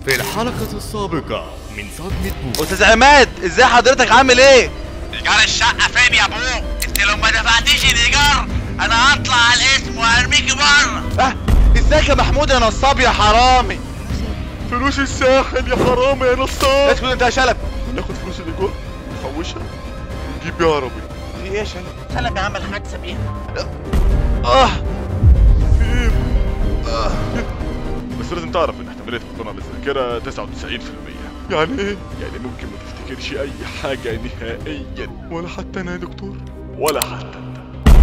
في الحلقة السابقة من صدمة بو استاذ عماد ازاي حضرتك عامل ايه ايجار الشقة فين يا ابوه؟ انت لو ما دفعتيش الايجار انا هطلع على الاسم وهرميكي بره اه ازيك يا محمود يا نصاب يا حرامي فلوس الساحل يا حرام يا نصاب اسكت انت يا شلب ناخد فلوس الايجار نحوشها ونجيب بيها عربية في ايه يا شلب سلبي عمل حادثة بيها اه في ايه؟ بس لازم تعرف ان احتمالية فقدان الذاكرة 99% يعني ايه؟ يعني ممكن ما تفتكرش اي حاجة نهائيا ولا حتى انا يا دكتور ولا حتى انت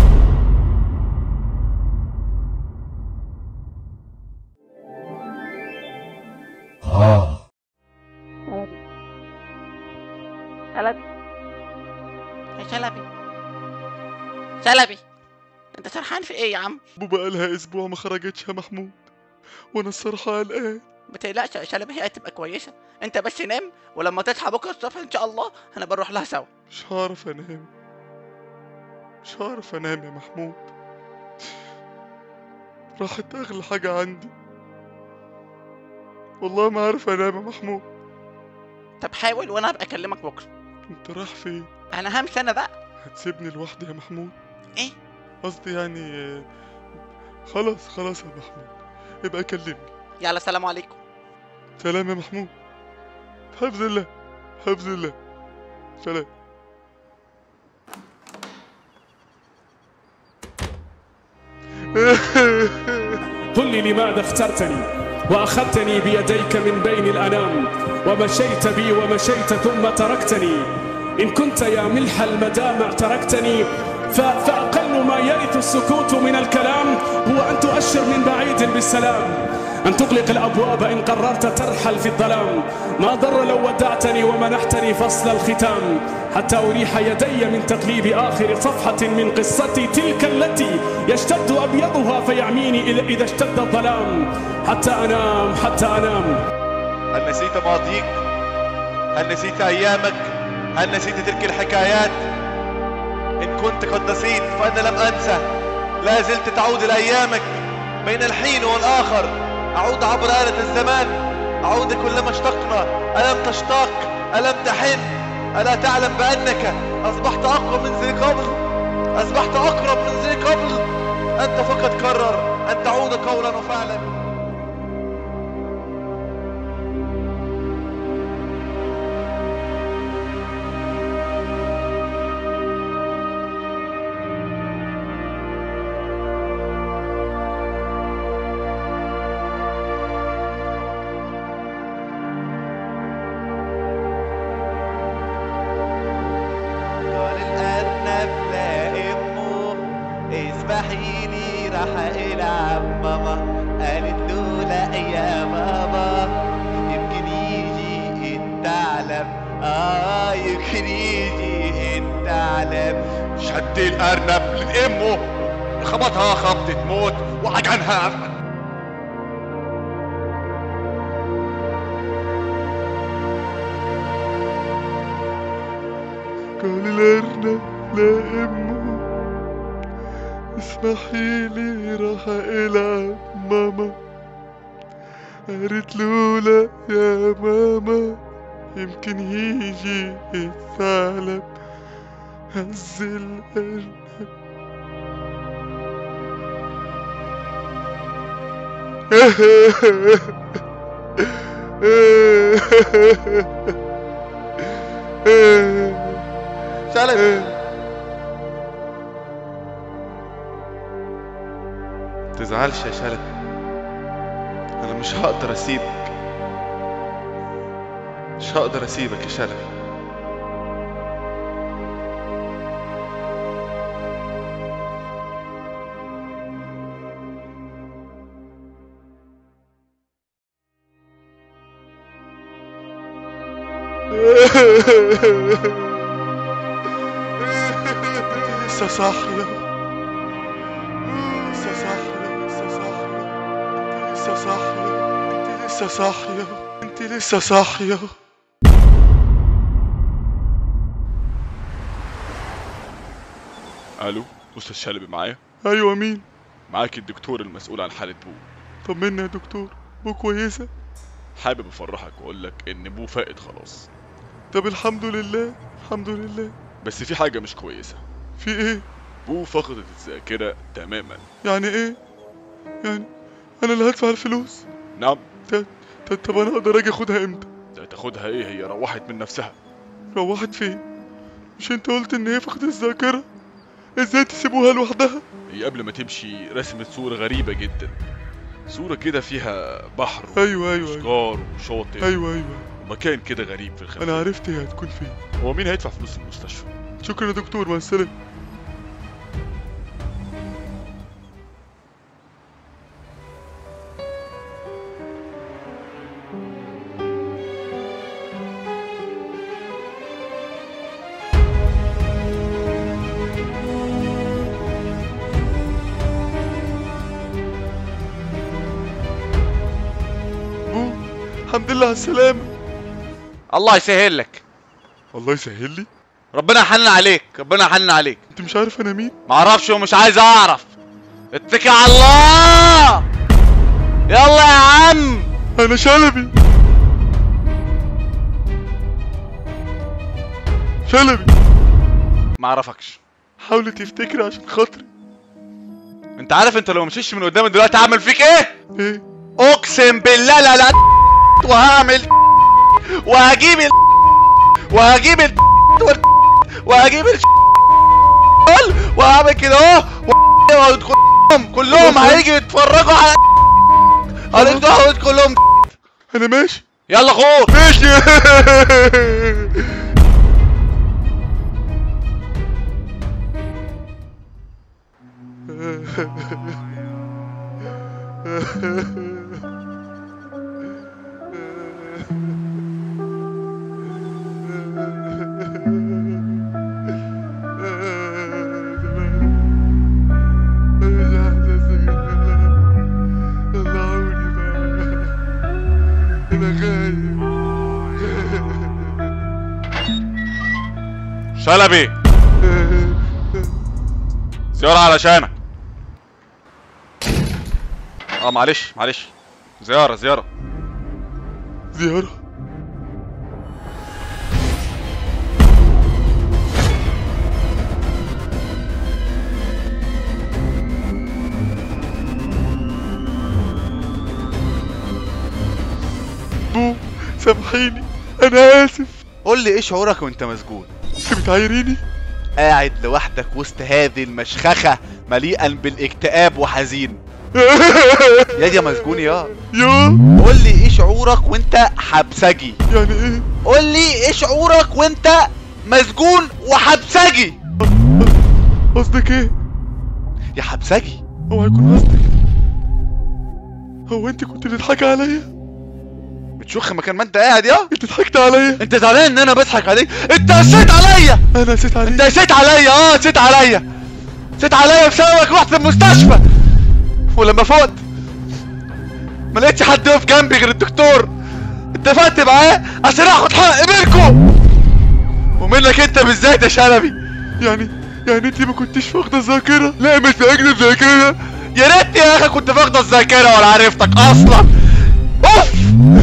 شلبي يا شلبي شلبي انت سرحان في ايه يا عم؟ بو بقالها اسبوع ما خرجتش يا محمود وانا الصراحة قلقان ما تقلقش يا شلبي هي هتبقى كويسة انت بس نام ولما تصحى بكرة الصبح ان شاء الله انا بنروح لها سوا مش هعرف انام مش هعرف انام يا محمود راحت اغلى حاجة عندي والله ما عارف انام يا محمود طب حاول وانا هبقى اكلمك بكرة انت رايح فين انا همشي انا بقى هتسيبني لوحدي يا محمود ايه؟ قصدي يعني آه، خلاص خلاص يا محمود يبقى كلمني يلا سلام عليكم سلام يا محمود حفظ الله حفظ الله سلام قل لي لماذا اخترتني وأخذتني بيديك من بين الأنام ومشيت بي ومشيت ثم تركتني إن كنت يا ملح المدامع تركتني ف- فأقل ما يرث السكوت من الكلام هو أن تؤشر من بعيد بالسلام أن تغلق الأبواب إن قررت ترحل في الظلام ما ضر لو ودعتني ومنحتني فصل الختام حتى أريح يدي من تقليب آخر صفحة من قصتي تلك التي يشتد أبيضها فيعميني إذا- إذا اشتد الظلام حتى أنام حتى أنام هل نسيت ماضيك هل نسيت ايامك هل نسيت تلك الحكايات ان كنت قد نسيت فانا لم انسى لا زلت تعود لايامك بين الحين والاخر اعود عبر آلة الزمان اعود كلما اشتقنا الم تشتاق الم تحن الا تعلم بانك اصبحت اقوى من ذي قبل اصبحت اقرب من ذي قبل انت فقط قرر ان تعود قولا وفعلا قال الأرنب لأمه اسمحي لي راح إلعب ماما قالت له لا يا بابا يمكن يجي الثعلب آه يمكن يجي الثعلب شد الأرنب لأمه خبطها خبطة موت وعجنها أفعل قال الأرنب لأمه اسمحي لي راح ألعب ماما قالت له لا يا ماما يمكن يجي الثعلب هز الأرنب شلبي تزعلش يا شلبي انا مش هقدر اسيبك مش هقدر اسيبك يا شلبي لسه صاحية لسه صاحية لسه صاحية انت لسه صاحية انت لسه صاحية انت لسه صاحية الو استاذ شلبي معايا ايوه مين معاك الدكتور المسؤول عن حالة بو طمنا يا دكتور بو كويسة حابب افرحك واقول لك ان بو فائت خلاص طب الحمد لله الحمد لله بس في حاجه مش كويسه في ايه بو فقدت الذاكره تماما يعني ايه يعني انا اللي هدفع الفلوس نعم طب انا اقدر اجي اخدها امتى ده تاخدها ايه هي روحت من نفسها روحت فين مش انت قلت ان هي فقدت الذاكره ازاي تسيبوها لوحدها هي قبل ما تمشي رسمت صورة غريبة جدا صورة كده فيها بحر ايوه ايوه واشجار وشاطئ ايوه ايوه ومكان كده غريب في الخلفية انا عرفت هي هتكون فين هو مين هيدفع فلوس المستشفى شكرا يا دكتور مع السلامة بو الحمد لله على السلامة الله يسهل لك الله يسهل لي ربنا يحنن عليك ربنا يحنن عليك انت مش عارف انا مين معرفش ومش عايز اعرف اتكل على الله يلا يا عم انا شلبي شلبي ما اعرفكش حاول تفتكر عشان خاطري انت عارف انت لو مشيتش من قدامي دلوقتي هعمل فيك ايه ايه اقسم بالله لا لا وهعمل وهجيب ال وهجيب ال وهجيب ال وهعمل كده اهو وهدخلهم كلهم هيجوا يتفرجوا على هندخل كلهم انا ماشي يلا خور ماشي شلبي زيارة علشانك اه معلش معلش زيارة زيارة زيارة بو سامحيني انا اسف قول لي ايه شعورك وانت مسجون انت بتعايريني قاعد لوحدك وسط هذه المشخخة مليئا بالاكتئاب وحزين يا دي يا مسجون يا يا قول لي ايه شعورك وانت حبسجي يعني ايه قول لي ايه شعورك وانت مسجون وحبسجي قصدك ايه يا حبسجي هو هيكون قصدك هو انت كنت بتضحكي عليا بتشخ مكان ما انت قاعد يا انت ضحكت عليا انت زعلان ان انا بضحك عليك انت قسيت عليا انا نسيت عليك انت قسيت عليا اه قسيت عليا قسيت عليا بسببك رحت المستشفى ولما فقت ما لقيتش حد يقف جنبي غير الدكتور اتفقت معاه عشان اخد حق منكم ومنك انت بالذات يا شلبي يعني يعني انت ما كنتش فاقده الذاكره لا مش فاقده الذاكره يا ريت يا اخي كنت فاقده الذاكره ولا عرفتك اصلا اوف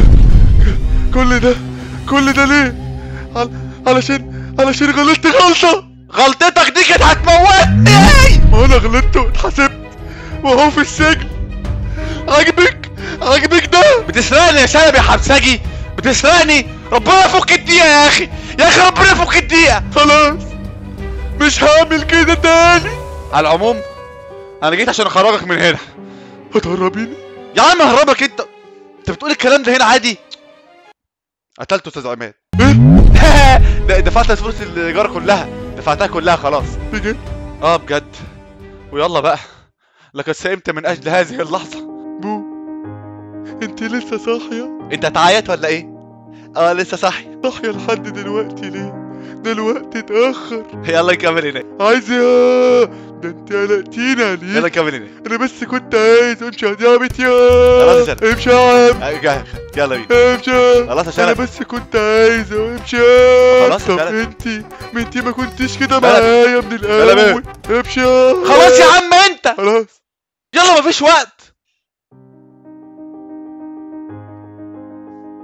كل ده كل ده ليه عل... علشان علشان غلطت غلطه غلطتك دي كانت هتموتني ما انا غلطت واتحاسبت وهو في السجن عاجبك عاجبك ده بتسرقني يا شلبي يا حبسجي بتسرقني ربنا يفك الدقيقه يا اخي يا اخي ربنا يفك الدقيقه خلاص مش هعمل كده تاني على العموم انا جيت عشان اخرجك من هنا هتهربيني يا عم هربك انت انت بتقول الكلام ده هنا عادي قتلته استاذ عماد ده دفعت فلوس الايجار كلها دفعتها كلها خلاص بجد اه بجد ويلا بقى لقد سئمت من اجل هذه اللحظه بو انت لسه صاحيه انت هتعيط ولا ايه اه لسه صاحي صاحيه لحد دلوقتي ليه ده الوقت اتاخر يلا نكمل هنا عايز يا ده انت قلقتيني يلا عليك نكمل هنا انا بس كنت عايز امشي يا ديابت يا خلاص يا شلبي. امشي يا عم آه، يلا بينا امشي خلاص يا انا شلبي بس كنت عايز امشي خلاص يا طب شلبي. انتي ما انتي ما كنتيش كده شلبي. معايا من الاول امشي خلاص يا عم انت خلاص يلا مفيش وقت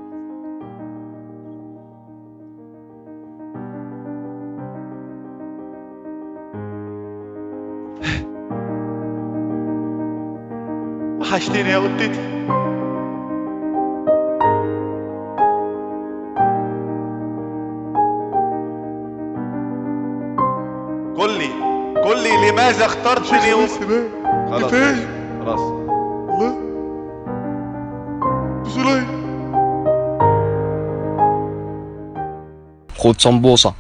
وحشتيني يا قطتي قل لي قل لي لماذا اخترتني و... خلاص كفاية. خلاص الله بسلاي خد سمبوسة